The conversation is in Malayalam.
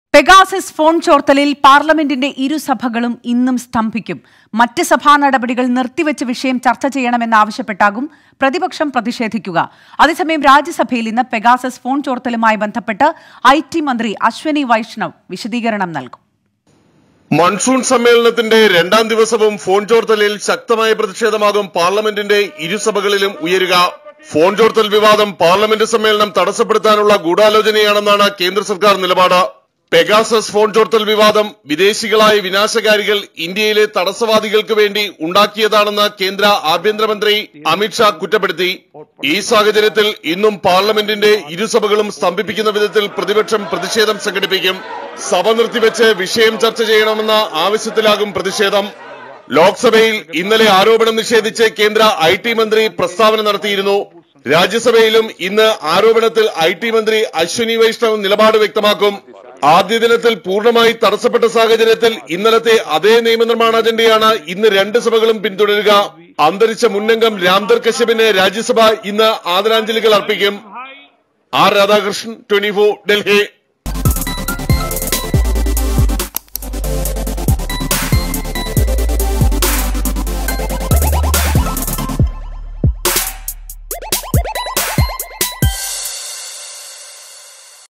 പെഗാസിസ് ഫോൺ ചോർത്തലിൽ പാർലമെന്റിന്റെ ഇരുസഭകളും ഇന്നും സ്തംഭിക്കും മറ്റ് സഭാ നടപടികൾ നിർത്തിവെച്ച് വിഷയം ചർച്ച ചെയ്യണമെന്നാവശ്യപ്പെട്ടാകും പ്രതിപക്ഷം പ്രതിഷേധിക്കുക അതേസമയം രാജ്യസഭയിൽ ഇന്ന് പെഗാസസ് ഫോൺ ചോർത്തലുമായി ബന്ധപ്പെട്ട് ഐ ടി മന്ത്രി അശ്വനി വൈഷ്ണവ് വിശദീകരണം നൽകും മൺസൂൺ സമ്മേളനത്തിന്റെ രണ്ടാം ദിവസവും ഫോൺ ചോർത്തലിൽ ശക്തമായ പ്രതിഷേധമാകും പാർലമെന്റിന്റെ ഇരുസഭകളിലും ഉയരുക ഫോൺ ചോർത്തൽ വിവാദം പാർലമെന്റ് സമ്മേളനം തടസ്സപ്പെടുത്താനുള്ള ഗൂഢാലോചനയാണെന്നാണ് കേന്ദ്ര സർക്കാർ നിലപാട് പെഗാസസ് ഫോൺ ചോർത്തൽ വിവാദം വിദേശികളായ വിനാശകാരികൾ ഇന്ത്യയിലെ തടസ്സവാദികൾക്ക് വേണ്ടി ഉണ്ടാക്കിയതാണെന്ന് കേന്ദ്ര ആഭ്യന്തരമന്ത്രി അമിത്ഷാ കുറ്റപ്പെടുത്തി ഈ സാഹചര്യത്തിൽ ഇന്നും പാർലമെന്റിന്റെ ഇരുസഭകളും സ്തംഭിപ്പിക്കുന്ന വിധത്തിൽ പ്രതിപക്ഷം പ്രതിഷേധം സംഘടിപ്പിക്കും സഭ നിർത്തിവെച്ച് വിഷയം ചർച്ച ചെയ്യണമെന്ന ആവശ്യത്തിലാകും പ്രതിഷേധം ലോക്സഭയിൽ ഇന്നലെ ആരോപണം നിഷേധിച്ച് കേന്ദ്ര ഐ ടി മന്ത്രി പ്രസ്താവന നടത്തിയിരുന്നു രാജ്യസഭയിലും ഇന്ന് ആരോപണത്തിൽ ഐ ടി മന്ത്രി അശ്വിനി വൈഷ്ണവ് നിലപാട് വ്യക്തമാക്കും ആദ്യ ദിനത്തിൽ പൂർണ്ണമായി തടസ്സപ്പെട്ട സാഹചര്യത്തിൽ ഇന്നലത്തെ അതേ നിയമനിർമ്മാണ അജണ്ടയാണ് ഇന്ന് രണ്ട് സഭകളും പിന്തുടരുക അന്തരിച്ച മുന്നംഗം രാംദർ കശ്യപിന് രാജ്യസഭ ഇന്ന് ആദരാഞ്ജലികൾ അർപ്പിക്കും ആർ രാധാകൃഷ്ണൻ ട്വന്റി ഡൽഹി